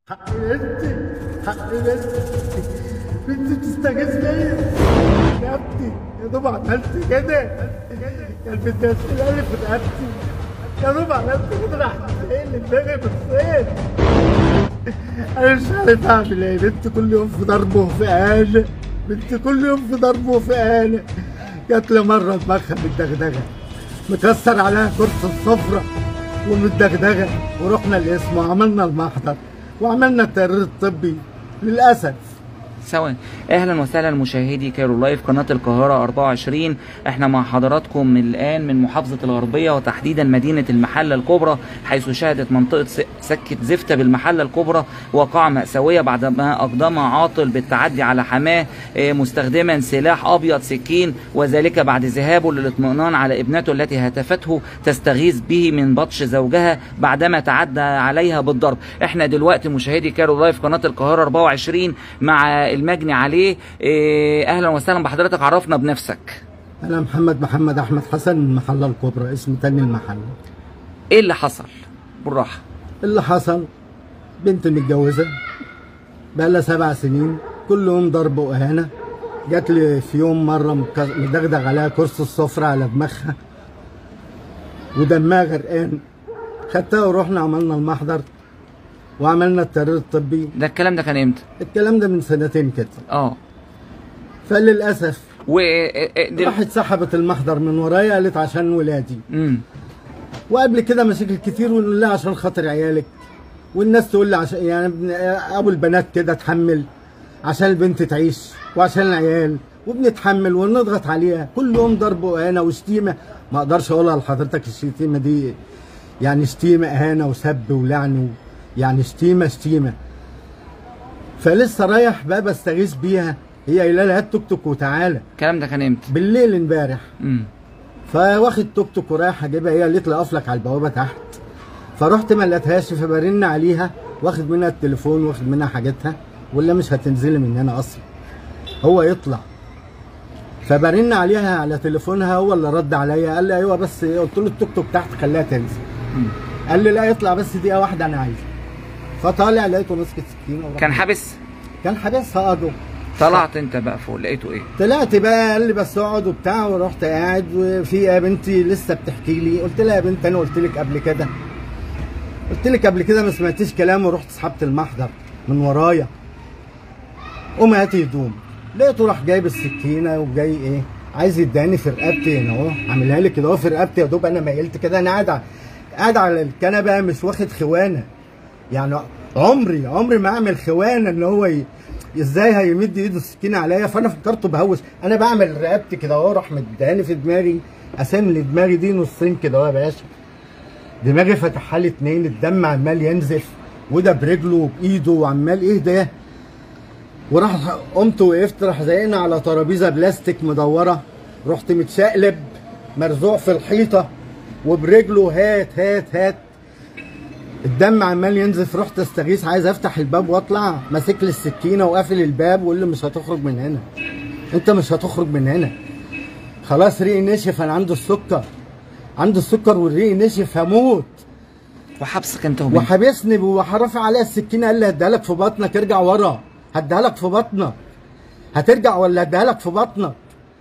حق بنتي حق بنتي بنتي تستغيث بيا يا ابني يا دوب عملت كده كان بدي اسالها في رقبتي يا دوب عملت كده راح تقل دماغي بالصيد انا مش عارف اعمل ايه بنتي كل يوم في ضرب وفي اهانه بنتي كل يوم في ضرب وفي اهانه جات لي مره دماغها متدغدغه مكسر عليها كرسي السفره ومتدغدغه ورحنا القسم وعملنا المحضر وعملنا التقرير الطبي للاسف ثواني اهلا وسهلا مشاهدي كايرو لايف قناه القاهره 24 احنا مع حضراتكم من الان من محافظه الغربيه وتحديدا مدينه المحله الكبرى حيث شهدت منطقه س- سكه زفته بالمحله الكبرى وقع ماساويه بعدما اقدم عاطل بالتعدي على حماه آه، مستخدما سلاح ابيض سكين وذلك بعد ذهابه للاطمئنان على ابنته التي هتفته تستغيث به من بطش زوجها بعدما تعدى عليها بالضرب احنا دلوقتي مشاهدي كايرو لايف قناه القاهره 24 مع المجني عليه إيه، اهلا وسهلا بحضرتك عرفنا بنفسك انا محمد محمد احمد حسن من المحله الكبرى اسم تاني المحله ايه اللي حصل بالراحه اللي حصل بنت متجوزه بقالها سبع سنين كل يوم ضرب واهانه جات لي في يوم مره مك- مدغدغ عليها كرسي السفرة على دماغها ودمها غرقان خدتها ورحنا عملنا المحضر وعملنا التقرير الطبي ده الكلام ده كان امتى الكلام ده من سنتين كده اه فللاسف و إيه- إيه- دل... راحت سحبت المحضر من ورايا قالت عشان ولادي امم وقبل كده مشاكل كتير ونقول لها عشان خاطر عيالك والناس تقول لي عشان يعني ابن- ابو البنات كده اتحمل عشان البنت تعيش وعشان العيال وبنتحمل ونضغط عليها كل يوم ضرب واهانه وشتيمه ما اقدرش اقولها لحضرتك الشتيمه دي يعني شتيمه اهانه وسب ولعن و- يعني شتيمه شتيمه فلسه رايح بقى بستغيث بيها هي قايله لها هات توك توك وتعالى الكلام ده كان امتى بالليل امبارح امم فواخد توك توك ورايح اجيبها هي قالت لي اقف لك على البوابه تحت فرحت ما لقيتهاش فبرن عليها واخد منها التليفون واخد منها حاجتها ولا مش هتنزلي من هنا اصلا هو يطلع فبرن عليها على تليفونها هو اللي رد عليا قال لي ايوه بس قلت له التوك توك تحت خليها تنزل قال لي لا يطلع بس دقيقه واحده انا عايزه فطالع لقيته ماسك سكينه وراح- كان حابس كان حابسها ادو طلعت انت بقى فوق لقيته ايه طلعت بقى قال لي بس اقعد وبتاع ورحت قاعد وفي يا بنتي لسه بتحكي لي قلت لها يا بنت انا قلت لك قبل كده قلت لك قبل كده ما سمعتيش كلام ورحت سحبت المحضر من ورايا قوم هاتي هدوم لقيته راح جايب السكينه وجاي ايه عايز يداني في رقبتي هنا اهو عاملها لي كده اهو في رقبتي يا دوب انا ميلت كده انا قاعد ع- قاعد على الكنبه مش واخد خوانه يعني عمري عمري ما اعمل خوانه ان هو ي... ازاي هيمد ايده السكينه عليا فانا فكرته بهوس انا بعمل رقبتي كده اهو راح مداني في دماغي قسم لي دماغي دي نصين كده اهو يا باشا دماغي فتحها لي اتنين الدم عمال ينزف وده برجله وبايده وعمال ايه ده وراح قمت وقفت راح زينا على ترابيزه بلاستيك مدوره رحت متشقلب مرزوع في الحيطه وبرجله هات هات هات الدم عمال ينزف رحت استغيث عايز افتح الباب واطلع ماسك لي السكينه وقافل الباب ويقول لي مش هتخرج من هنا انت مش هتخرج من هنا خلاص ريقي نشف انا عندي السكر عندي السكر والريق نشف هموت وحبسك انت وبنت وحبسني ورافع عليا السكينه قال لي هديها لك في بطنك ارجع ورا هديها لك في بطنك هترجع ولا هديها لك في بطنك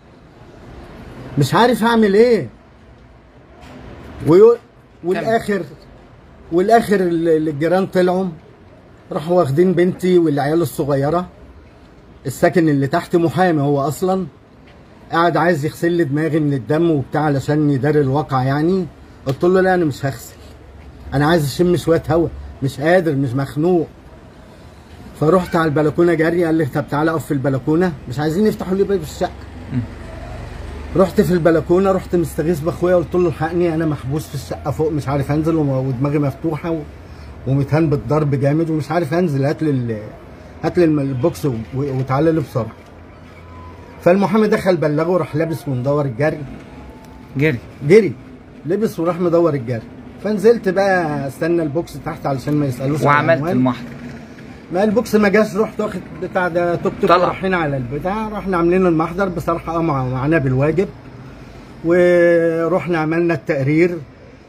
مش عارف اعمل ايه ويو... والاخر والاخر ال- الجيران طلعوا راحوا واخدين بنتي والعيال الصغيره الساكن اللي تحت محامي هو اصلا قاعد عايز يغسل لي دماغي من الدم وبتاع علشان يداري الواقع يعني قلت له لا انا مش هغسل انا عايز اشم شويه هوا مش قادر مش مخنوق فرحت على البلكونه جري قال لي طب تعالى اقف في البلكونه مش عايزين يفتحوا لي باب الشقه رحت في البلكونه رحت مستغيث باخويا قلت له الحقني انا محبوس في الشقه فوق مش عارف انزل وم- ودماغي مفتوحه و... ومتهان بالضرب جامد ومش عارف انزل هات لي ال- هات لي الم- البوكس و... وتعالى لي بسرعه فالمحامي دخل بلغه راح لابس ومدور الجري جري جري لبس وراح مدور الجري فنزلت بقى استنى البوكس تحت علشان ما يسالوش على وعملت العنوان. المحضر ما البوكس ما جاش رحت واخد بتاع ده توك توك طلع. رايحين على البتاع رحنا عاملين المحضر بصراحه اه مع- معانا بالواجب ورحنا عملنا التقرير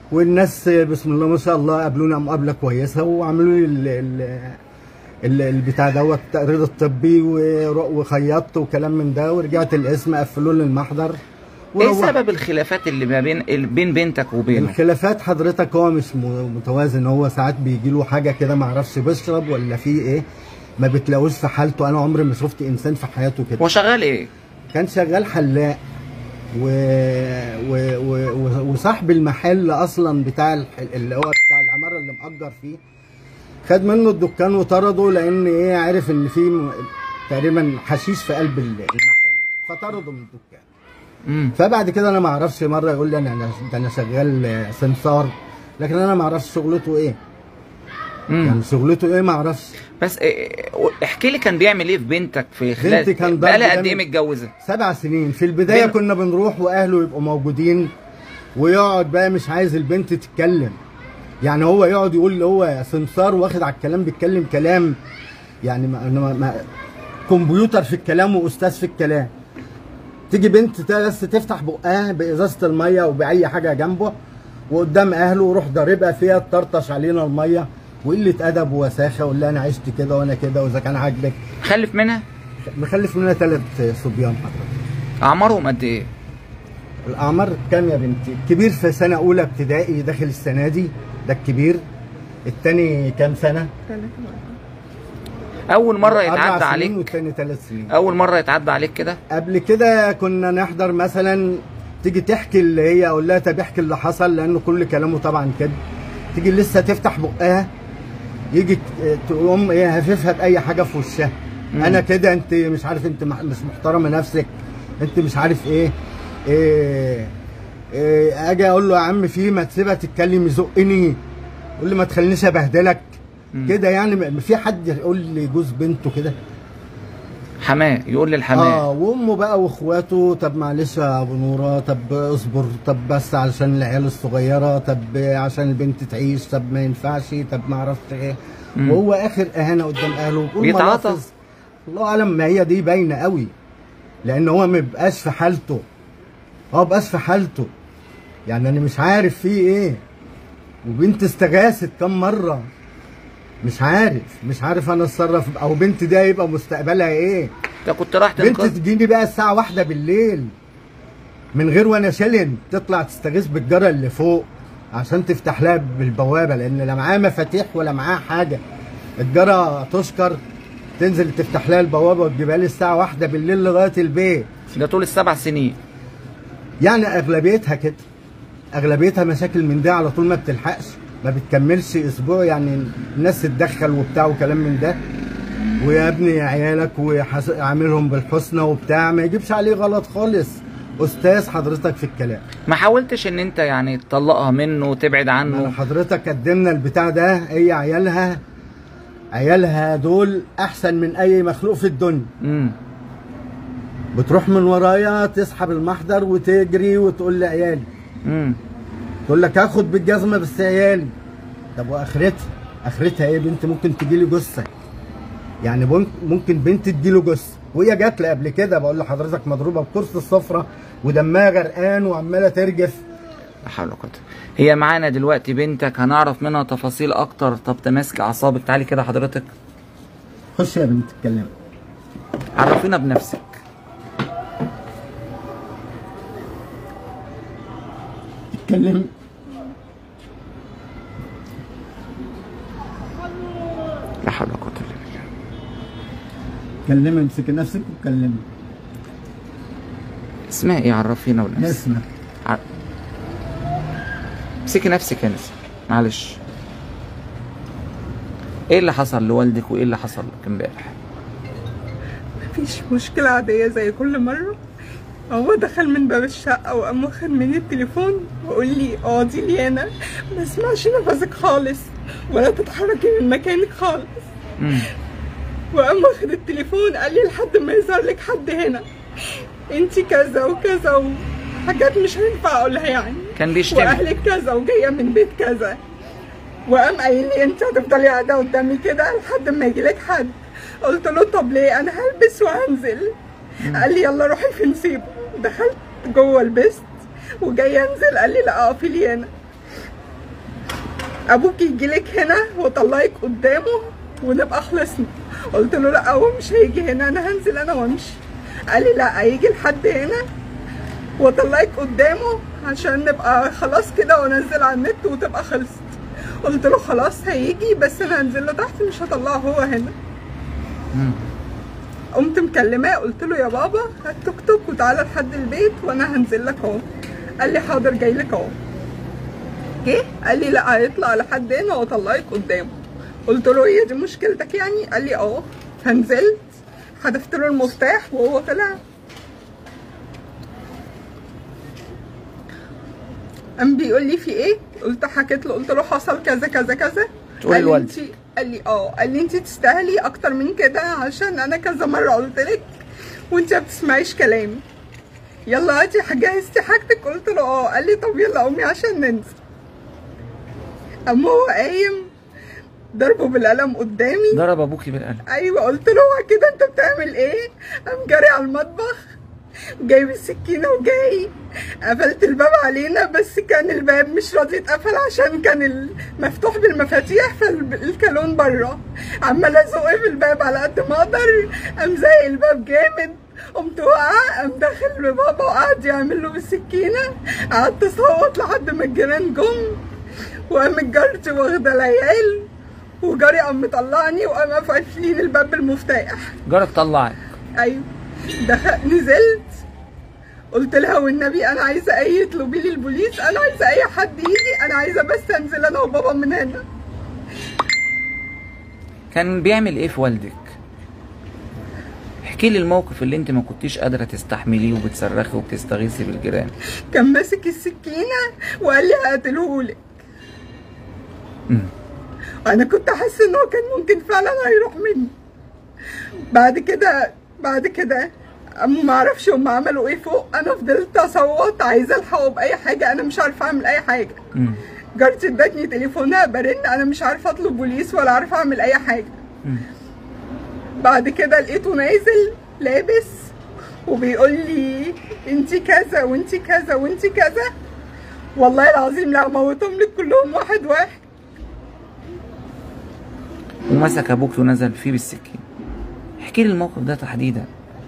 والناس بسم الله ما شاء الله قابلونا مقابله كويسه وعملوا لي ال- ال- ال- البتاع دوت التقرير الطبي ور- وخيطت وكلام من ده ورجعت القسم قفلوا لي المحضر ايه وروحت. سبب الخلافات اللي ما بين ال- بين بنتك وبينه الخلافات حضرتك هو مش م- متوازن هو ساعات بيجي له حاجه كده ما اعرفش بيشرب ولا في ايه ما بتلاقوش في حالته انا عمري ما شفت انسان في حياته كده هو شغال ايه كان شغال حلاق و... و... و... و... وصاحب المحل اصلا بتاع الح... اللي هو بتاع العماره اللي مأجر فيه خد منه الدكان وطرده لان ايه عرف ان في م... تقريبا حشيش في قلب ال- المحل فطرده من الدكان امم فبعد كده انا ما اعرفش مره يقول لي انا انا ده انا شغال آه، سمسار لكن انا ما اعرفش شغلته ايه امم يعني شغلته ايه ما اعرفش بس إيه- احكي لي كان بيعمل ايه في بنتك في خلال بنتي كان بقالها ضرب قد ايه جامد. متجوزه سبع سنين في البدايه بين- كنا بنروح واهله يبقوا موجودين ويقعد بقى مش عايز البنت تتكلم يعني هو يقعد يقول اللي هو سمسار واخد على الكلام بيتكلم كلام يعني ما ما ما كمبيوتر في الكلام واستاذ في الكلام تيجي بنت تا- بس تفتح بقها بازازه الميه وباي حاجه جنبه وقدام اهله ويروح ضاربها فيها تطرطش علينا الميه وقله ادب ووساخه ولا انا عشت كده وانا كده واذا كان عاجبك خلف منها مخلف منها ثلاث صبيان حضرتك اعمارهم قد ايه الاعمار كام يا بنتي الكبير في سنه اولى ابتدائي داخل السنه دي ده الكبير التاني كام سنه اول مره أربع يتعدى سنين عليك والتاني ثلاث سنين اول مره يتعدى عليك كده قبل كده كنا نحضر مثلا تيجي تحكي اللي هي اقول لها طب احكي اللي حصل لانه كل كلامه طبعا كده تيجي لسه تفتح بقها يجي ت- تقوم ايه هففها باي حاجه في وشها مم. انا كده انت مش عارف انت مح- مش محترمه نفسك انت مش عارف ايه ايه, إيه اجي اقول له يا عم في ما تسيبها تتكلم يزقني يقول لي ما تخلينيش ابهدلك مم. كده يعني ما- في حد يقول لي جوز بنته كده حماه يقول للحماه اه وامه بقى واخواته طب معلش يا ابو نوره طب اصبر طب بس علشان العيال الصغيره طب عشان البنت تعيش طب ما ينفعش طب ما اعرفش ايه مم. وهو اخر اهانه قدام اهله ويقول بيتعاطى؟ ملافظ. الله اعلم ما هي دي باينه قوي لان هو ما بيبقاش في حالته هو ما بيبقاش في حالته يعني انا مش عارف فيه ايه وبنت استغاثت كم مره مش عارف مش عارف انا اتصرف او بنت دي هيبقى مستقبلها ايه انت كنت رايح بنت تنقذ تجيني بقى الساعة واحدة بالليل من غير وانا شلن تطلع تستغيث بالجارة اللي فوق عشان تفتح لها بالبوابة لأن لا معاها مفاتيح ولا معاها حاجة الجارة تشكر تنزل تفتح لها البوابة وتجيبها لي الساعة واحدة بالليل لغاية البيت ده طول السبع سنين يعني أغلبيتها كده أغلبيتها مشاكل من ده على طول ما بتلحقش ما بتكملش أسبوع يعني الناس تتدخل وبتاع وكلام من ده ويا ابني عيالك وعاملهم بالحسنى وبتاع ما يجيبش عليه غلط خالص استاذ حضرتك في الكلام ما حاولتش ان انت يعني تطلقها منه وتبعد انا عنه حضرتك قدمنا البتاع ده هي عيالها عيالها دول احسن من اي مخلوق في الدنيا امم بتروح من ورايا تسحب المحضر وتجري وتقول لي عيالي امم تقول لك هاخد بالجزمه بس عيالي طب واخرتها اخرتها ايه بنت ممكن تجي لي جثه يعني ممكن ممكن بنت تجي له جثه وهي جات لي قبل كده بقول لحضرتك مضروبه بكرسي الصفرة ودمها غرقان وعماله ترجف لا حول ولا قوه هي معانا دلوقتي بنتك هنعرف منها تفاصيل اكتر طب تماسك اعصابك تعالي كده حضرتك خش يا بنت اتكلم عرفينا بنفسك اتكلم لا حول ولا قوه الا بالله اتكلمي امسكي نفسك واتكلمي اسمها ايه عرفينا بنفسك نسمة ع- امسكي نفسك يا نسمة معلش ايه اللي حصل لوالدك وايه اللي حصل لك امبارح مفيش مشكلة عادية زي كل مرة هو دخل من باب الشقة وقام واخد مني التليفون وقول لي اه دي ليانا ما اسمعش نفسك خالص ولا تتحركي من مكانك خالص امم وقام واخد التليفون قال لي لحد ما يظهر لك حد هنا انتي كذا وكذا وحاجات مش هينفع اقولها يعني كان بيشتم واهلك كذا وجايه من بيت كذا وقام قايل لي انت هتفضلي قاعده قدامي كده لحد ما يجي لك حد قلت له طب ليه انا هلبس وهنزل قال لي يلا روحي في نسيبه دخلت جوه لبست وجاي انزل قال لي لا اقفي لي هنا ابوك يجي لك هنا واطلعك قدامه ونبقى خلصنا قلت له لا هو مش هيجي هنا انا هنزل انا وامشي قال لي لا هيجي لحد هنا واطلعك قدامه عشان نبقى خلاص كده وانزل على النت وتبقى خلصت قلت له خلاص هيجي بس انا هنزل له تحت مش هطلعه هو هنا مم. قمت مكلماه قلت له يا بابا هات توك توك وتعالى لحد البيت وانا هنزل لك اهو قال لي حاضر جاي لك اهو جه قال لي لا هيطلع لحد هنا واطلعك قدامه قلت له هي دي مشكلتك يعني قال لي اه فنزلت حدفت له المفتاح وهو طلع قام بيقول لي في ايه قلت حكيت له قلت له حصل كذا كذا كذا تقولي قال لي لوالدك. انتي قال لي اه قال لي انت تستاهلي اكتر من كده عشان انا كذا مره قلت لك وانت ما بتسمعيش كلامي يلا هاتي جهزتي حاجتك قلت له اه قال لي طب يلا قومي عشان ننزل قام هو قايم ضربه بالقلم قدامي ضرب ابوكي بالقلم ايوه قلت له هو كده انت بتعمل ايه قام جاري على المطبخ جايب السكينه وجاي قفلت الباب علينا بس كان الباب مش راضي يتقفل عشان كان ال- مفتوح بالمفاتيح فالكالون بره عمال ازق في الباب على قد ما اقدر قام زايق الباب جامد قمت واقعه قام داخل لبابا وقعد يعمل له بالسكينه قعدت اصوت لحد ما الجيران جم وقامت جارتي واخده العيال وجاري قام مطلعني وقام قافلين الباب بالمفتاح جارك طلعك ايوه دخل نزلت قلت لها والنبي انا عايزه اي يطلبي لي البوليس انا عايزه اي حد يجي انا عايزه بس انزل انا وبابا من هنا كان بيعمل ايه في والدك احكي لي الموقف اللي انت ما كنتيش قادره تستحمليه وبتصرخي وبتستغيثي بالجيران كان ماسك السكينه وقال لي هقتلهولك مم. انا كنت حاسه ان هو كان ممكن فعلا هيروح مني بعد كده بعد كده أما ما اعرفش هم عملوا ايه فوق انا فضلت اصوت عايزه الحقه باي حاجه انا مش عارفه اعمل اي حاجه مم. جارتي ادتني تليفونها برن انا مش عارفه اطلب بوليس ولا عارفه اعمل اي حاجه مم. بعد كده لقيته نازل لابس وبيقول لي انت كذا وانت كذا وانت كذا والله العظيم لا موتهم لك كلهم واحد واحد ومسك ابوك ونزل فيه بالسكين احكي لي الموقف ده تحديدا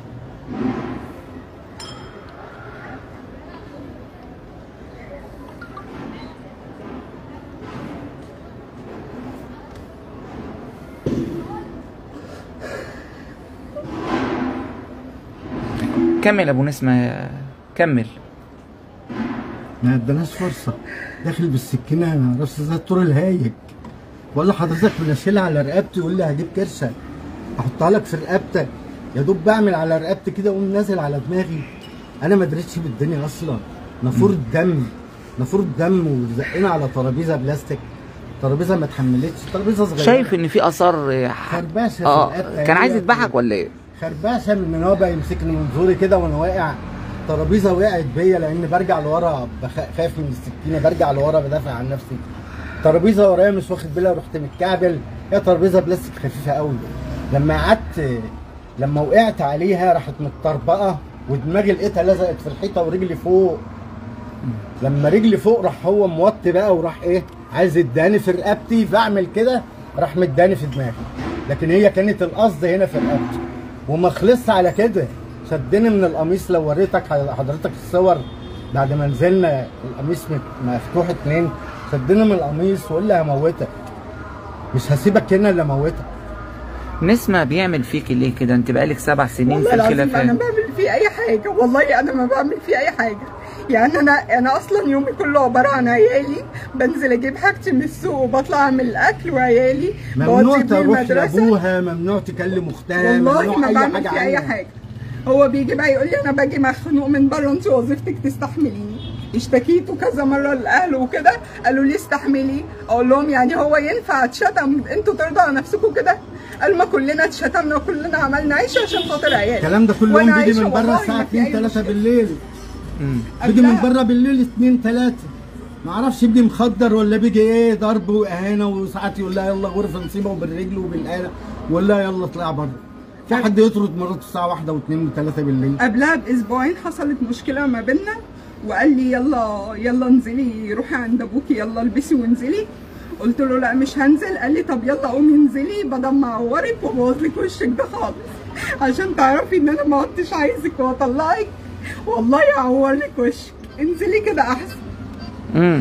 كمل يا ابو نسمة كمل ما اداناش فرصه داخل بالسكينه انا راس زي الطور الهايج بقول له حضرتك منشلها على رقبتي يقول لي هجيب كرشه احطها لك في رقبتك يا دوب بعمل على رقبتي كده واقوم نازل على دماغي انا ما دريتش بالدنيا اصلا نافوره دم نافوره دم وزقنا على ترابيزه بلاستيك ترابيزه ما اتحملتش ترابيزه صغيره شايف ان في اثار خربشه في اه الرقبة. كان عايز هي يذبحك ولا ايه؟ خربشه من ان هو بقى يمسكني من زوري كده وانا واقع ترابيزه وقعت بيا لان برجع لورا بخ- خايف من السكينه برجع لورا بدافع عن نفسي ترابيزه ورايا مش واخد بالي رحت متكعبل هي ترابيزه بلاستيك خفيفه قوي لما قعدت لما وقعت عليها راحت متطربقه ودماغي لقيتها لزقت في الحيطه ورجلي فوق لما رجلي فوق راح هو موطي بقى وراح ايه عايز يداني في رقبتي فاعمل كده راح مداني في دماغي لكن هي كانت القصد هنا في رقبتي وما خلصت على كده شدني من القميص لو وريتك حضرتك الصور بعد ما نزلنا القميص مت- مفتوح اتنين شدني من القميص وقال لي هموتك مش هسيبك هنا الا اموتك نسمة بيعمل فيك ليه كده انت بقالك سبع سنين والله في العظيم انا الخلافات بعمل فيه اي حاجه والله انا ما بعمل فيه اي حاجه يعني انا انا اصلا يومي كله عباره عن عيالي بنزل اجيب حاجتي من السوق وبطلع اعمل الاكل وعيالي ممنوع بودي بيه تروح المدرسة. لابوها ممنوع تكلم اختها والله ممنوع ما اي بعمل حاجه فيه اي عنها. حاجه هو بيجي بقى يقول لي انا باجي مخنوق من بره انت وظيفتك تستحمليني اشتكيته كذا مره لاهله وكده قالوا لي استحملي اقول لهم يعني هو ينفع اتشتم انتوا ترضوا على نفسكم كده قال ما كلنا اتشتمنا وكلنا عملنا عيشه عشان خاطر عيالي الكلام ده كل وأنا يوم بيجي عايشة من بره والله الساعه ما في 2 أي 3 مشكلة. مم. بالليل بيجي من قبلها- بره بالليل 2 3 ما اعرفش بيجي مخدر ولا بيجي ايه ضرب واهانه وساعات يقول لها يلا غرفه نسيبه بالرجل وبالاله ويقول لها يلا اطلع بره في حد يطرد مراته الساعه 1 و2 و3 بالليل قبلها باسبوعين حصلت مشكله ما بيننا وقال لي يلا يلا انزلي روحي عند ابوكي يلا البسي وانزلي قلت له لا مش هنزل قال لي طب يلا قومي انزلي بدل ما اعورك وابوظ لك وشك ده خالص عشان تعرفي ان انا ما عدتش عايزك واطلعك والله اعور لك وشك انزلي كده احسن امم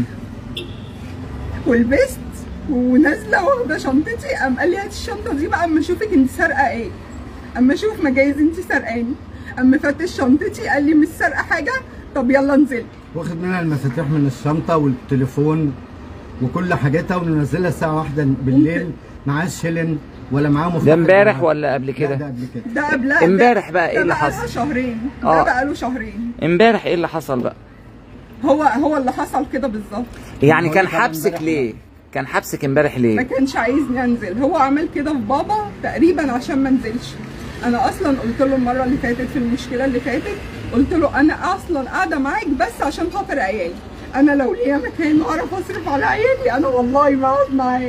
ولبست ونازله واخده شنطتي قام قال لي هاتي الشنطه دي بقى اما اشوفك انت سارقه ايه اما اشوف مجايز انت سرقاني اما فتش شنطتي قال لي مش سارقه حاجه طب يلا انزلي واخد منها المفاتيح من الشنطه والتليفون وكل حاجاتها وننزلها الساعه واحدة بالليل معاه شيلن ولا معاه مفتاح ده امبارح العربية. ولا قبل لا، كده ده قبل كده ده قبلها امبارح بقى ايه ده اللي بقى حصل؟ لها شهرين آه. ده بقى له شهرين امبارح ايه اللي حصل بقى هو هو اللي حصل كده بالظبط يعني هو كان اللي كان حبسك امبارح ليه كان حبسك امبارح ما ليه كانش عايزني انزل هو عمل كده في بابا تقريبا عشان ما انزلش انا اصلا قلت له المره اللي فاتت في المشكله اللي فاتت قلت له انا اصلا قاعده معاك بس عشان خاطر عيالي انا لو ليا مكان واعرف اصرف على عيالي انا والله ما اقعد معاه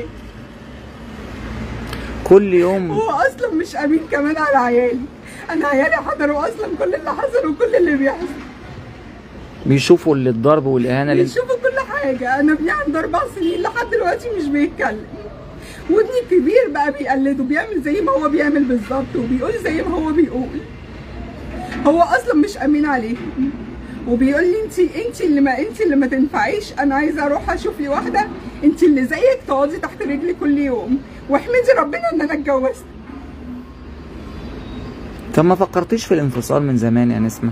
كل يوم هو اصلا مش امين كمان على عيالي انا عيالي حضروا اصلا كل اللي حصل وكل اللي بيحصل بيشوفوا اللي الضرب والاهانه اللي بيشوفوا كل حاجة أنا ابني عنده أربع سنين لحد دلوقتي مش بيتكلم وابني الكبير بقى بيقلده بيعمل زي ما هو بيعمل بالظبط وبيقول زي ما هو بيقول هو أصلا مش أمين عليهم وبيقول لي انت انت اللي ما انت اللي ما تنفعيش انا عايزه اروح اشوف لي واحده انت اللي زيك تقعدي تحت رجلي كل يوم واحمدي ربنا ان انا اتجوزت طب ما فكرتيش في الانفصال من زمان يا نسمه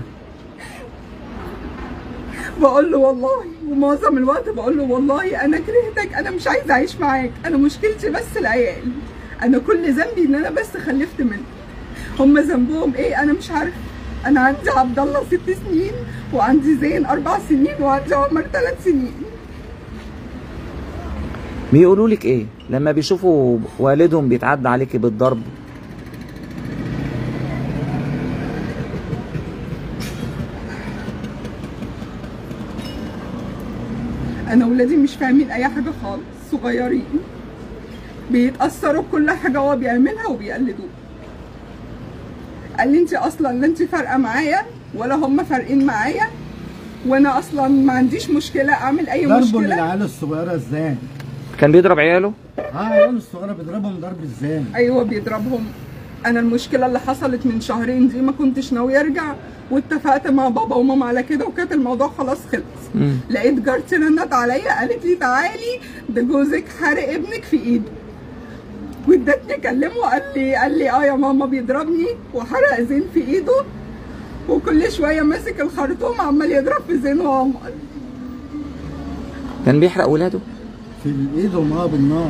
بقول له والله ومعظم الوقت بقول له والله انا كرهتك انا مش عايزه اعيش معاك انا مشكلتي بس العيال انا كل ذنبي ان انا بس خلفت منك هم ذنبهم ايه انا مش عارفه انا عندي عبد الله ست سنين وعندي زين اربع سنين وعندي عمر ثلاث سنين بيقولوا لك ايه لما بيشوفوا والدهم بيتعدى عليكي بالضرب انا ولادي مش فاهمين اي حاجه خالص صغيرين بيتاثروا بكل حاجه هو بيعملها وبيقلدوه قال لي انت اصلا لا انت فارقه معايا ولا هم فارقين معايا وانا اصلا ما عنديش مشكله اعمل اي ضربه مشكله للعيال الصغيره ازاي؟ كان بيضرب عياله اه العيال الصغيره بيضربهم ضرب ازاي؟ ايوه بيضربهم انا المشكله اللي حصلت من شهرين دي ما كنتش ناويه ارجع واتفقت مع بابا وماما على كده وكانت الموضوع خلاص خلص مم. لقيت جارتي رنت عليا قالت لي تعالي ده جوزك حارق ابنك في ايده وادتني اكلمه قال لي قال لي اه يا ماما بيضربني وحرق زين في ايده وكل شويه ماسك الخرطوم عمال يضرب في زين وعمر كان بيحرق ولاده في ايدهم اه بالنار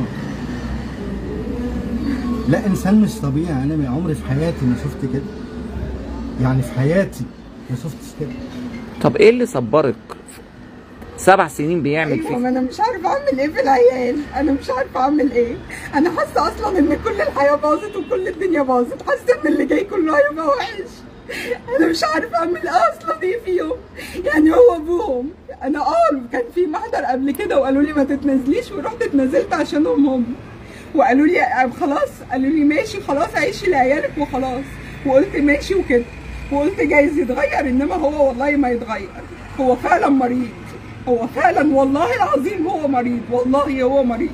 لا انسان مش طبيعي انا عمري في حياتي ما شفت كده يعني في حياتي ما شفتش كده طب ايه اللي صبرك سبع سنين بيعمل ايوه فيك ما انا مش عارفه اعمل ايه في العيال انا مش عارفه اعمل ايه انا حاسه اصلا ان كل الحياه باظت وكل الدنيا باظت حاسه ان اللي جاي كله هيبقى وحش انا مش عارفه اعمل ايه اصلا ايه فيهم يعني هو ابوهم انا اه كان في محضر قبل كده وقالوا لي ما تتنازليش ورحت اتنازلت عشانهم هم وقالوا لي آه، خلاص قالوا لي ماشي خلاص عيشي لعيالك وخلاص وقلت ماشي وكده وقلت جايز يتغير انما هو والله ما يتغير هو فعلا مريض هو فعلا والله العظيم هو مريض والله هو مريض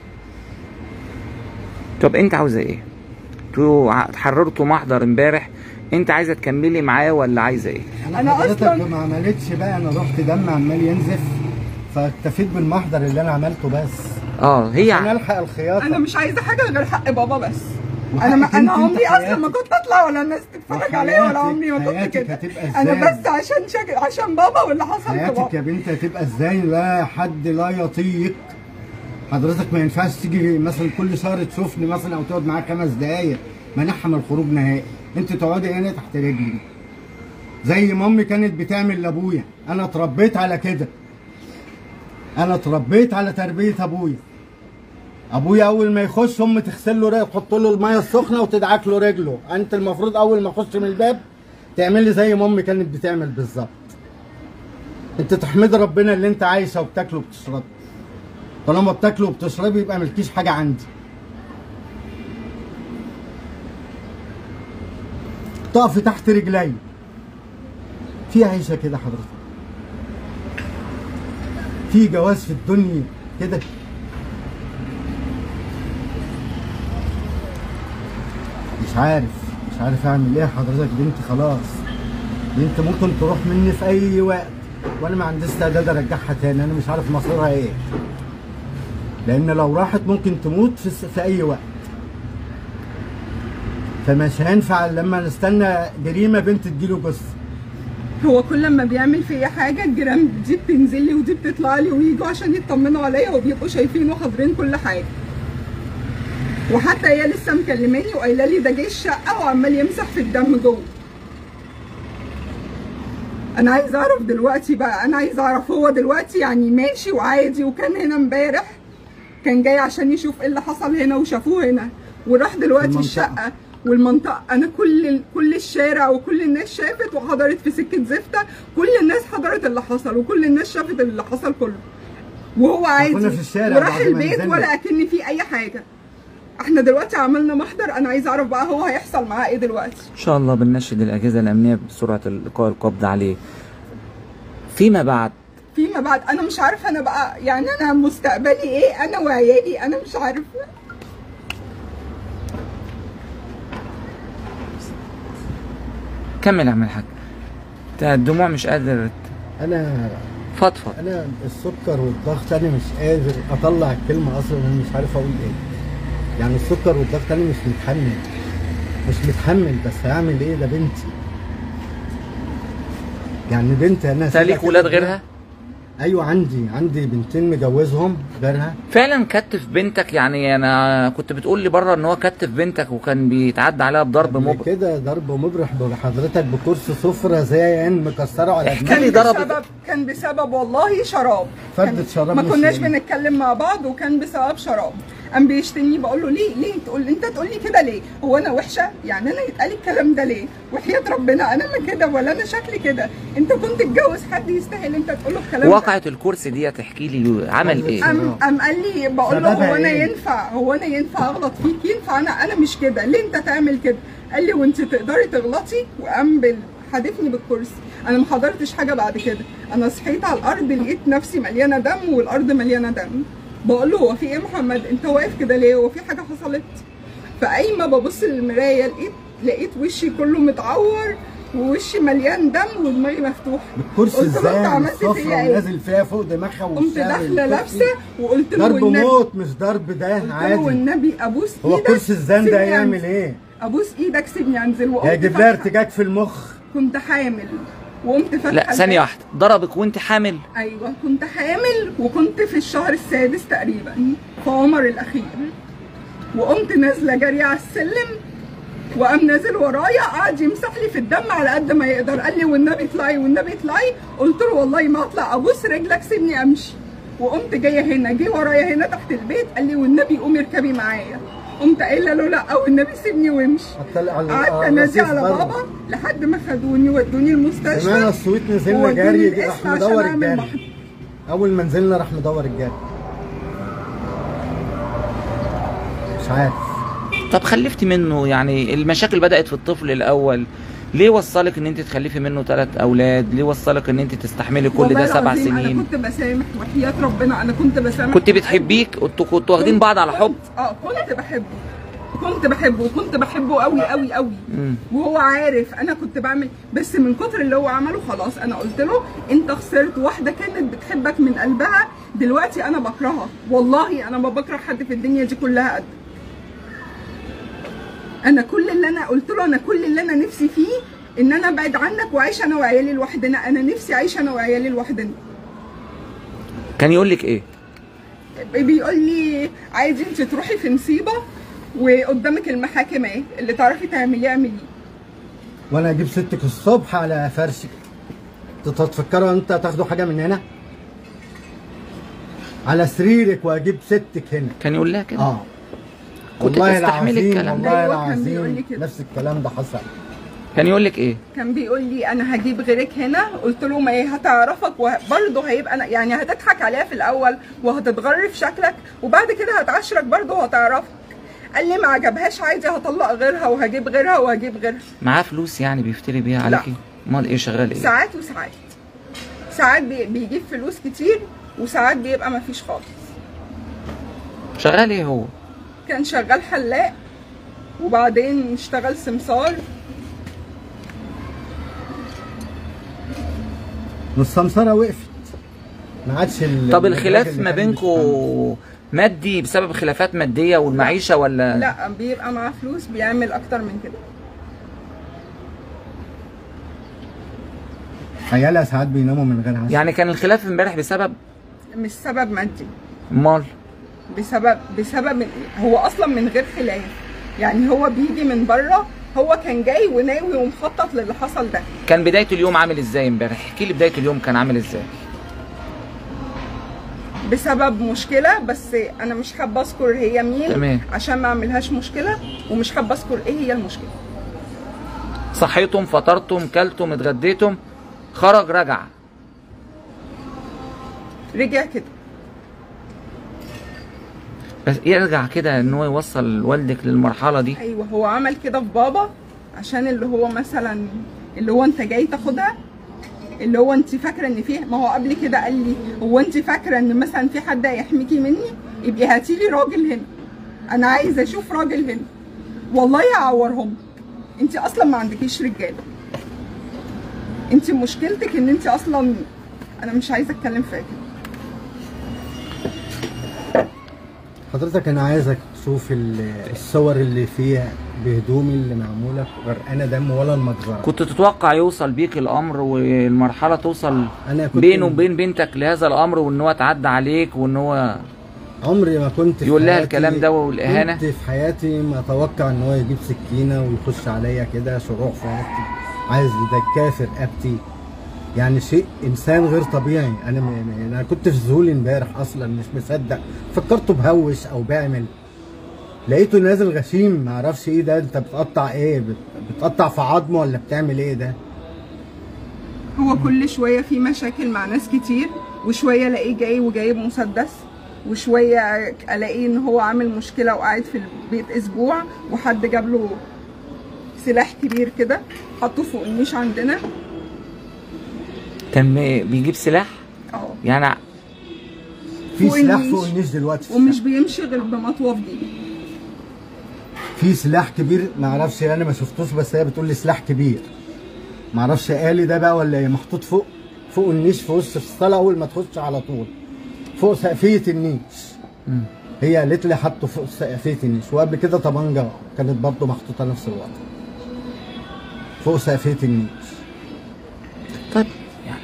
طب انت عاوزه ايه انتوا ع- حررتوا محضر امبارح انت عايزه تكملي معاه ولا عايزه ايه أنا حضرتك أصلاً- ما عملتش بقى انا رحت دم عمال ينزف فاكتفيت بالمحضر اللي انا عملته بس اه هي عشان ع- الحق الخياطه انا مش عايزه حاجه غير حق بابا بس وحقك انا ما انت- انا انت عمري اصلا حياتك. ما كنت اطلع ولا الناس تتفرج عليا ولا وحياتك- عمري ما كنت حياتك كده هتبقى انا إزاي؟ بس عشان شك... عشان بابا واللي حصل في حياتك بابا يا بنت هتبقى ازاي لا حد لا يطيق حضرتك ما ينفعش تيجي مثلا كل شهر تشوفني مثلا او تقعد معايا خمس دقايق منحها من الخروج نهائي انت تقعدي هنا تحت رجلي زي ما امي كانت بتعمل لابويا انا اتربيت على كده انا اتربيت على تربيه ابويا ابويا اول ما يخش امي تغسل له رجله تحط له الميه السخنه وتدعك له رجله انت المفروض اول ما اخش من الباب تعملي زي ما امي كانت بتعمل بالظبط انت تحمدي ربنا اللي انت عايشه وبتاكله وبتشربي طالما بتاكله وبتشربي يبقى ملكيش حاجه عندي تقفي تحت رجلي في عيشه كده حضرتك في جواز في الدنيا كده مش عارف مش عارف اعمل ايه حضرتك بنتي خلاص بنتي ممكن تروح مني في اي وقت وانا ما عنديش استعداد ارجعها تاني انا مش عارف مصيرها ايه لان لو راحت ممكن تموت في, في اي وقت فمش هينفع لما نستنى جريمه بنت تجيله جثه هو كل ما بيعمل فيا حاجه الجيران دي بتنزل لي ودي بتطلع لي ويجوا عشان يطمنوا عليا وبيبقوا شايفين وحاضرين كل حاجه وحتى هي لسه مكلماني وقايله لي ده جه الشقه وعمال يمسح في الدم جوه انا عايز اعرف دلوقتي بقى انا عايز اعرف هو دلوقتي يعني ماشي وعادي وكان هنا امبارح كان جاي عشان يشوف ايه اللي حصل هنا وشافوه هنا وراح دلوقتي المنطقة. الشقه والمنطقه انا كل كل الشارع وكل الناس شافت وحضرت في سكه زفته كل الناس حضرت اللي حصل وكل الناس شافت اللي حصل كله وهو عادي في الشارع وراح بعد ما البيت نزلنا. ولا اكن في اي حاجه احنا دلوقتي عملنا محضر انا عايز اعرف بقى هو هيحصل معاه ايه دلوقتي ان شاء الله بننشد الاجهزه الامنيه بسرعه القاء القبض عليه فيما بعد فيما بعد انا مش عارفه انا بقى يعني انا مستقبلي ايه انا وعيالي انا مش عارفه كمل يا عم الحاج انت الدموع مش قادر انا فضفض انا السكر والضغط انا مش قادر اطلع الكلمه اصلا انا مش عارف اقول ايه يعني السكر والضغط انا مش متحمل مش متحمل بس هعمل ايه ده بنتي يعني بنتي انا انت سايبها ليك كده ولاد كده. غيرها ايوه عندي عندي بنتين مجوزهم غيرها فعلا كتف بنتك يعني انا كنت بتقول لي بره ان هو كتف بنتك وكان بيتعدى عليها بضرب قبل مبرم كده ضرب مبرح بحضرتك بكرسي سفره زي مكسره على احكي دماغي لي ضرب بسبب كان بسبب والله شراب فردة كان- شراب ما مش كناش يعني. بنتكلم مع بعض وكان بسبب شراب قام بيشتمني بقول له ليه ليه تقول انت تقول لي كده ليه هو انا وحشه يعني انا يتقال الكلام ده ليه وحياه ربنا انا ما كده ولا انا شكلي كده انت كنت تتجوز حد يستاهل انت تقول له الكلام ده وقعت الكرسي دي تحكي لي عمل ايه قام قام قال لي بقول له سببها هو انا إيه؟ ينفع هو انا ينفع اغلط فيك ينفع انا انا مش كده ليه انت تعمل كده قال لي وانت تقدري تغلطي وقام بال حادفني بالكرسي انا ما حضرتش حاجه بعد كده انا صحيت على الارض لقيت نفسي مليانه دم والارض مليانه دم بقول له هو في ايه يا محمد انت واقف كده ليه هو في حاجه حصلت فايما ببص للمرايه لقيت لقيت وشي كله متعور ووشي مليان دم ودماغي مفتوحه بالكرسي قلت له انت ازاي عملت الصفرة فيا ايه ونازل فيها فوق دماغها قمت ووشها داخله والكرسي. لابسه وقلت له ضرب والنبي موت مش ضرب ده قلت له عادي والنبي ابوس هو ايدك كرسي الزن سيبني ده يعمل أنزل. ايه؟ ابوس ايدك سيبني انزل وقمت هيجيب لها فاتحة- ارتجاج في المخ كنت حامل وقمت فاتحه لا ثانيه الباب. واحده ضربك وانت حامل ايوه كنت حامل وكنت في الشهر السادس تقريبا في عمر الاخير وقمت نازله جاريه على السلم وقام نازل ورايا قعد يمسح لي في الدم على قد ما يقدر قال لي والنبي اطلعي والنبي اطلعي قلت له والله ما اطلع ابوس رجلك سيبني امشي وقمت جايه هنا جه ورايا هنا تحت البيت قال لي والنبي قومي اركبي معايا قمت قايله له لا والنبي سيبني وامشي أطلع على- قعدت على انادي الرصيف على بره. بابا لحد ما خدوني ودوني المستشفى سمعنا الصويت نزلنا وودوني جاري القسم راح عشان مدور أعمل الجاري محضر. اول ما نزلنا راح مدور الجاري مش عارف طب خلفتي منه يعني المشاكل بدأت في الطفل الأول ليه وصلك ان انت تخلفي منه ثلاث اولاد ليه وصلك ان انت تستحملي كل والله ده سبع العظيم سنين انا كنت بسامح وحياة ربنا انا كنت بسامح كنت بتحبيك انتوا كنتوا واخدين بعض على حب كنت- اه كنت بحبه كنت بحبه وكنت بحبه قوي قوي قوي مم. وهو عارف انا كنت بعمل بس من كتر اللي هو عمله خلاص انا قلت له انت خسرت واحده كانت بتحبك من قلبها دلوقتي انا بكرهها والله انا ما بكره حد في الدنيا دي كلها قد انا كل اللي انا قلت له انا كل اللي انا نفسي فيه ان انا ابعد عنك واعيش انا وعيالي لوحدنا انا نفسي اعيش انا وعيالي لوحدنا كان يقول لك ايه بيقول لي عايزه انت تروحي في نصيبه وقدامك المحاكم اهي اللي تعرفي تعمليه اعمليه وانا اجيب ستك الصبح على فرشك تتفكروا انت تاخدوا حاجه من هنا على سريرك واجيب ستك هنا كان يقول لها كده اه كنت والله تستحملي العظيم الكلام ده؟ والله أيوة، كان بيقول لي العظيم كده. نفس الكلام ده حصل كان يقول لك ايه كان بيقول لي انا هجيب غيرك هنا قلت له ما هي هتعرفك وبرضه هيبقى أنا يعني هتضحك عليها في الاول وهتتغر في شكلك وبعد كده هتعاشرك برضه وهتعرفك قال لي ما عجبهاش عادي هطلق غيرها وهجيب غيرها وهجيب غيرها معاه فلوس يعني بيفتري بيها لا. عليكي امال ايه شغال ايه ساعات وساعات ساعات بي- بيجيب فلوس كتير وساعات بيبقى ما فيش خالص شغال ايه هو كان شغال حلاق وبعدين اشتغل سمسار والسمسره وقفت ما عادش ال- طب الراجل الخلاف اللي ما كان بينكم مادي بسبب خلافات ماديه والمعيشه ولا لا بيبقى معاه فلوس بيعمل اكتر من كده بيشتغل. عيالها ساعات بيناموا من غير عشاء يعني كان الخلاف امبارح بسبب مش سبب مادي امال بسبب بسبب هو اصلا من غير خلاف يعني هو بيجي من بره هو كان جاي وناوي ومخطط للي حصل ده كان بدايه اليوم عامل ازاي امبارح احكي لي بدايه اليوم كان عامل ازاي بسبب مشكله بس انا مش حابه اذكر هي مين تمام. عشان ما اعملهاش مشكله ومش حابه اذكر ايه هي المشكله صحيتم فطرتم كلتم اتغديتم خرج رجع رجع كده بس يرجع كده ان هو يوصل والدك للمرحله دي ايوه هو عمل كده في بابا عشان اللي هو مثلا اللي هو انت جاي تاخدها اللي هو انت فاكره ان في ما هو قبل كده قال لي هو انت فاكره ان مثلا في حد هيحميكي مني يبقى هاتي لي راجل هنا انا عايزه اشوف راجل هنا والله هعورهم انت اصلا ما عندكيش رجاله انت مشكلتك ان انت اصلا انا مش عايزه اتكلم فيها كده حضرتك انا عايزك تشوف ال- الصور اللي فيها بهدومي اللي معموله غرقانه دم ولا المجزره كنت تتوقع يوصل بيك الامر والمرحله توصل انا كنت بينه وبين بنتك لهذا الامر وان هو اتعدى عليك وان هو عمري ما كنت في يقول لها حياتي- الكلام ده والإهانة؟ كنت في حياتي ما اتوقع ان هو يجيب سكينه ويخش عليا كده شروع في رقبتي عايز يدكاه في رقبتي يعني شيء انسان غير طبيعي انا م... م- انا كنت في ذهول امبارح اصلا مش مصدق فكرته بهوش او بعمل لقيته نازل غشيم ما اعرفش ايه ده انت بتقطع ايه بت... بتقطع في عظمه ولا بتعمل ايه ده هو كل شوية في مشاكل مع ناس كتير وشوية الاقيه جاي وجايب مسدس وشوية الاقيه ان هو عامل مشكلة وقاعد في البيت اسبوع وحد جاب له سلاح كبير كده حطه فوق النيش عندنا كان بيجيب سلاح اه يعني في فوق سلاح النيش. فوق النيش دلوقتي في ومش بيمشي غير بمطوة في دي في سلاح كبير ما اعرفش انا ما شفتوش بس هي بتقول لي سلاح كبير ما اعرفش آلي ده بقى ولا ايه محطوط فوق فوق النيش في وسط الصاله اول ما تخش على طول فوق سقفيه النيش مم. هي قالت لي حطه فوق سقفيه النيش وقبل كده طبنجه كانت برضه محطوطه نفس الوقت فوق سقفيه النيش طيب يعني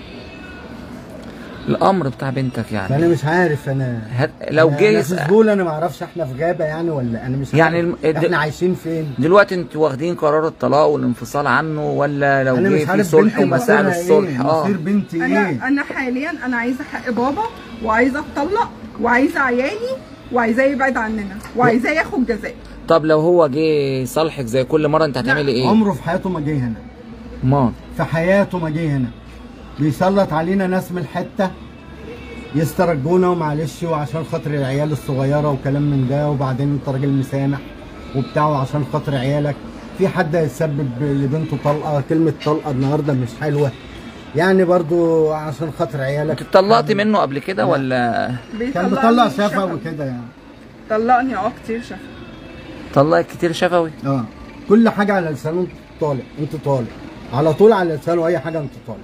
الامر بتاع بنتك يعني فانا مش عارف انا هت... لو أنا- جه أنا يس- في زبول انا ما اعرفش احنا في غابه يعني ولا انا مش يعني عارف. الم- الد- احنا عايشين فين دلوقتي انتوا واخدين قرار الطلاق والانفصال عنه ولا لو انا جه مش في عارف صلح بنتي ومسائل مصيرها الصلح ايه اه مصير بنتي ايه انا انا حاليا انا عايزة حق بابا وعايزة اتطلق وعايزة عيالي وعايزاه يبعد عننا وعايزاه ياخد جزاء طب لو هو جه صالحك زي كل مره انت هتعملي ايه؟ عمره في حياته ما جه هنا ما في حياته ما جه هنا بيسلط علينا ناس من الحته يسترجونا ومعلش وعشان خاطر العيال الصغيره وكلام من ده وبعدين انت راجل مسامح وبتاع عشان خاطر عيالك في حد هيتسبب لبنته طلقه كلمه طلقه النهارده مش حلوه يعني برضو عشان خاطر عيالك انت اتطلقتي منه قبل كده ولا كان بيطلقني بيطلع شفا شفوي. وكده يعني طلقني اه كتير شفا طلقك كتير شفوي؟ اه كل حاجه على لسانه انت طالع انت طالع على طول على لسانه اي حاجه انت طالع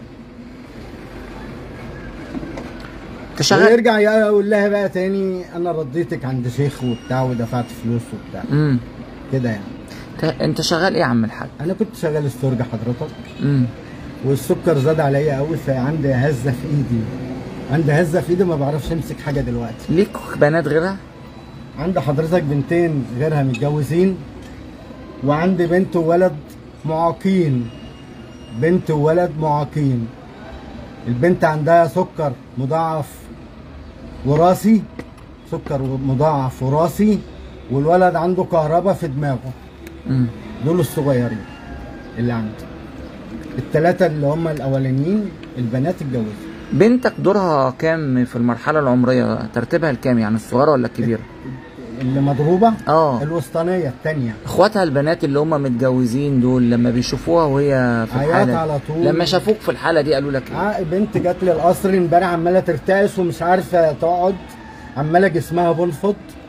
انت شغال ويرجع يقول لها بقى تاني انا رديتك عند شيخ وبتاع ودفعت فلوس وبتاع امم كده يعني انت- انت شغال ايه يا عم الحاج؟ انا كنت شغال استورج حضرتك امم والسكر زاد عليا قوي فعندي هزه في ايدي عندي هزه في ايدي ما بعرفش امسك حاجه دلوقتي ليك بنات غيرها؟ عندي حضرتك بنتين غيرها متجوزين وعندي بنت وولد معاقين بنت وولد معاقين البنت عندها سكر مضاعف وراثي سكر مضاعف وراثي والولد عنده كهرباء في دماغه امم دول الصغيرين اللي عندي الثلاثة اللي هم الأولانيين البنات اتجوزوا بنتك دورها كام في المرحله العمريه؟ ترتيبها الكام يعني الصغيره ولا الكبيره؟ اللي مضروبة اه الوسطانية الثانية اخواتها البنات اللي هم متجوزين دول لما بيشوفوها وهي في عياط الحاله على طول لما شافوك في الحاله دي قالوا لك ايه؟ ع- بنت جات لي القصر امبارح عمالة ترتعش ومش عارفة تقعد عمالة جسمها بنفض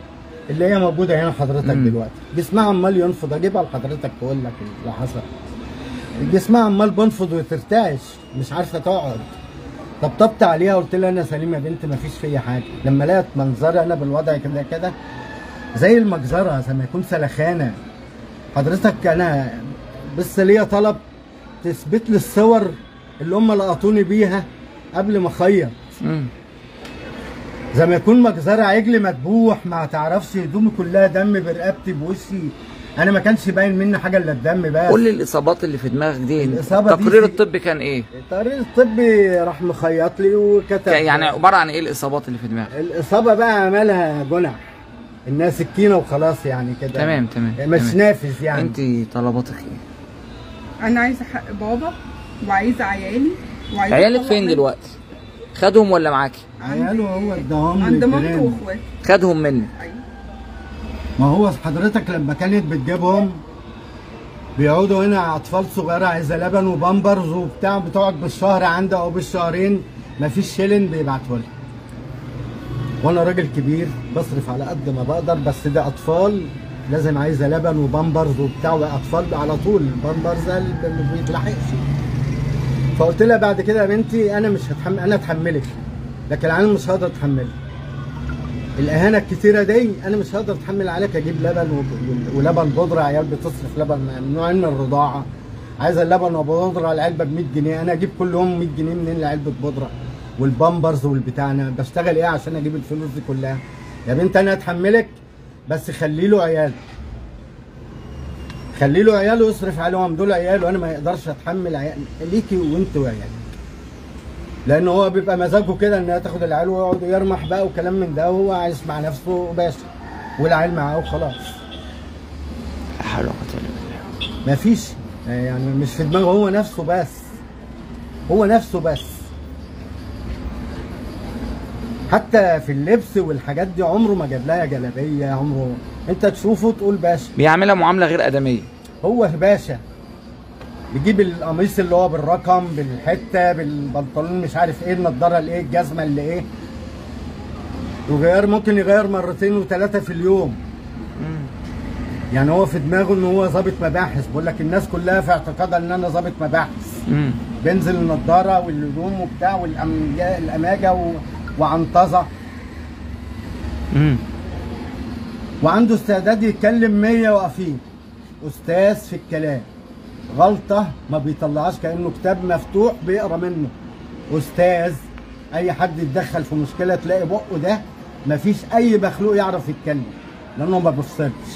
اللي هي موجوده هنا حضرتك مم. دلوقتي جسمها عمال ينفض اجيبها لحضرتك تقول لك اللي حصل جسمها عمال بنفض وترتعش مش عارفه تقعد طبطبت عليها قلت لها انا سليمه يا بنت مفيش فيا حاجه لما لقيت منظري انا بالوضع كده كده زي المجزره زي ما يكون سلخانه حضرتك انا بس ليا طلب تثبت لي الصور اللي هم لقطوني بيها قبل ما اخيط مم. زي ما يكون مجزرة عجل مذبوح ما تعرفش هدومي كلها دم برقبتي بوشي انا ما كانش باين مني حاجه الا الدم بس قول لي الاصابات اللي في دماغك دي الإصابة دي التقرير في- الطبي كان ايه التقرير الطبي راح مخيط لي وكتب يعني عباره عن ايه الاصابات اللي في دماغك الاصابه بقى عملها جنح انها سكينه وخلاص يعني كده تمام تمام مش تمام. نافذ يعني انت طلباتك ايه انا عايزه حق بابا وعايزه عيالي وعايزه عيالك أطلق فين من- دلوقتي خدهم ولا معاكي عياله هو اداهم عند لي مامته كريم. واخواته خدهم منك ايوه ما هو حضرتك لما كانت بتجيبهم بيقعدوا هنا اطفال صغيره عايزه لبن وبامبرز وبتاع بتقعد بالشهر عندها او بالشهرين مفيش شيلن بيبعته لها وانا راجل كبير بصرف على قد ما بقدر بس ده اطفال لازم عايزه لبن وبامبرز وبتاع واطفال على طول البامبرز ده اللي ما بيتلحقش فقلت لها بعد كده يا بنتي انا مش هتحمل انا اتحملك لكن انا مش هقدر اتحملك الاهانه الكتيره دي انا مش هقدر اتحمل عليك اجيب لبن و- ولبن بودره عيال بتصرف لبن ممنوعين من الرضاعه عايزه اللبن وبودره العلبه ب 100 جنيه انا اجيب كل يوم 100 جنيه منين لعلبه بودره والبامبرز والبتاع انا بشتغل ايه عشان اجيب الفلوس دي كلها يا بنت انا اتحملك بس خلي له عيال خلي له عيال ويصرف عليهم دول عيال وانا ما يقدرش اتحمل عيال ليكي وانت وعيالك لان هو بيبقى مزاجه كده انها تاخد العيال ويقعد يرمح بقى وكلام من ده وهو عايش مع نفسه باشا والعيال معاه وخلاص لا حول ولا قوه الا بالله مفيش يعني مش في دماغه هو نفسه بس هو نفسه بس حتى في اللبس والحاجات دي عمره ما جاب لها جلابيه عمره انت تشوفه تقول باشا بيعملها معامله غير ادميه هو باشا بيجيب القميص اللي هو بالرقم بالحته بالبنطلون مش عارف ايه النضاره اللي ايه الجزمه اللي ايه وغير ممكن يغير مرتين وثلاثه في اليوم يعني هو في دماغه ان هو ظابط مباحث بقول لك الناس كلها في اعتقادها ان انا ظابط مباحث امم بنزل النضاره والهدوم وبتاع والأمجا- الاماجه و... وعنطزه امم وعنده استعداد يتكلم 100 واقفين استاذ في الكلام غلطه ما بيطلعهاش كانه كتاب مفتوح بيقرا منه استاذ اي حد يتدخل في مشكله تلاقي بقه ده مفيش اي مخلوق يعرف يتكلم لانه ما بيفصلش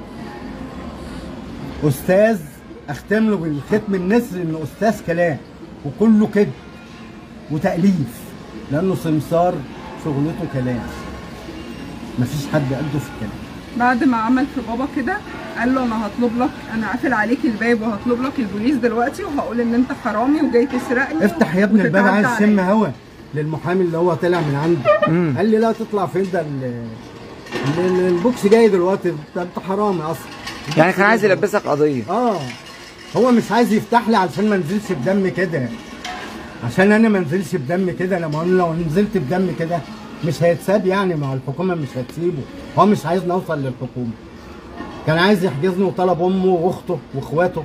استاذ اختم له بالختم النسر انه استاذ كلام وكله كده وتاليف لانه سمسار شغلته كلام مفيش حد قده في الكلام بعد ما عمل في بابا كده قال له انا هطلب لك انا قافل عليك الباب وهطلب لك البوليس دلوقتي وهقول ان انت حرامي وجاي تسرقني افتح يا ابني الباب وتتعدى عايز شم عليا. هوا للمحامي اللي هو طلع من عنده مم. قال لي لا تطلع فين ده ال- ال- البوكس جاي دلوقتي ده انت حرامي اصلا يعني كان عايز يلبسك قضيه اه هو مش عايز يفتح لي علشان ما انزلش بدم كده عشان انا ما انزلش بدم كده لما اقول لو نزلت بدم كده مش هيتساب يعني مع الحكومه مش هتسيبه هو مش عايز نوصل للحكومه كان عايز يحجزني وطلب امه واخته واخواته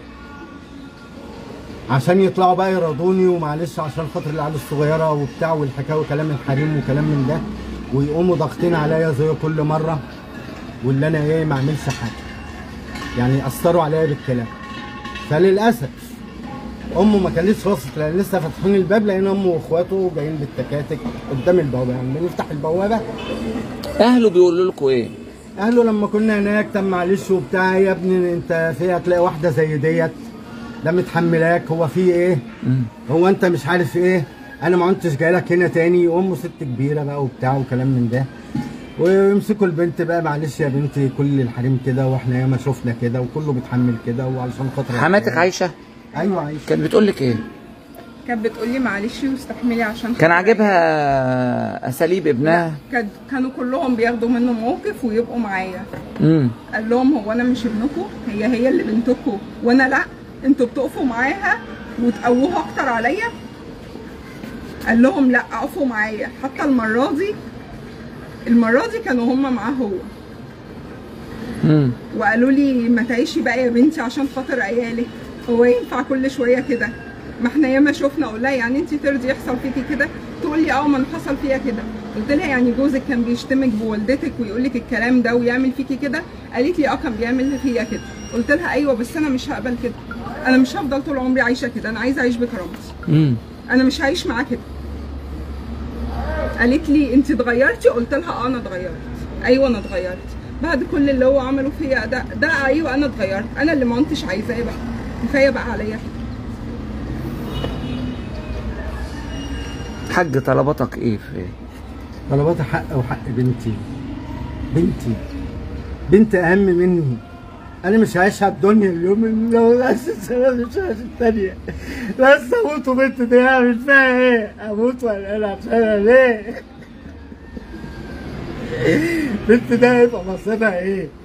عشان يطلعوا بقى يرضوني ومعلش عشان خاطر العيال الصغيره وبتاع والحكايه وكلام الحريم وكلام من ده ويقوموا ضاغطين عليا زي كل مره واللي انا ايه ما اعملش حاجه يعني اثروا عليا بالكلام فللاسف امه ما كانتش وصلت لان لسه فاتحين الباب لان امه واخواته جايين بالتكاتك قدام البوابه يعني بنفتح البوابه اهله بيقولوا لكم ايه اهله لما كنا هناك طب معلش وبتاع يا ابني انت في هتلاقي واحده زي ديت ده متحملاك هو في ايه مم. هو انت مش عارف ايه انا ما كنتش جاي لك هنا تاني امه ست كبيره بقى وبتاع وكلام من ده ويمسكوا البنت بقى معلش يا بنتي كل الحريم كده واحنا ياما شفنا كده وكله بيتحمل كده وعلشان خاطر حماتك عايشه ايوه عايشه كانت بتقول لك ايه كانت بتقول لي معلش واستحملي عشان كان خاطر عاجبها اساليب ابنها كان- كانوا كلهم بياخدوا منه موقف ويبقوا معايا امم قال لهم هو انا مش ابنكم هي هي اللي بنتكم وانا لا انتوا بتقفوا معاها وتقووها اكتر عليا قال لهم لا اقفوا معايا حتى المره دي المره دي كانوا هم معاه هو امم وقالوا لي ما تعيشي بقى يا بنتي عشان خاطر عيالك هو ينفع كل شويه كده ما احنا ياما شفنا اقول لها يعني انت ترضي يحصل فيكي كده تقول لي اه ما انا حصل فيا كده قلت لها يعني جوزك كان بيشتمك بوالدتك ويقول لك الكلام ده ويعمل فيكي كده قالت لي اه كان بيعمل فيا كده قلت لها ايوه بس انا مش هقبل كده انا مش هفضل طول عمري عايشه كده انا عايزه اعيش بكرامتي امم انا مش هعيش معاه كده قالت لي انت اتغيرتي قلت لها اه انا اتغيرت ايوه انا اتغيرت بعد كل اللي هو عمله فيا ده ده ايوه انا اتغيرت انا اللي ما كنتش عايزاه بقى كفايه بقى عليا كده حاج طلباتك ايه في طلباتي حق وحق بنتي بنتي بنت اهم مني انا مش عايشها الدنيا اليوم اللي لو اسس انا مش عايش الثانيه بس اموت وبنت دي اعمل فيها ايه اموت ولا انا عشانها ليه بنت ده هيبقى مصيرها ايه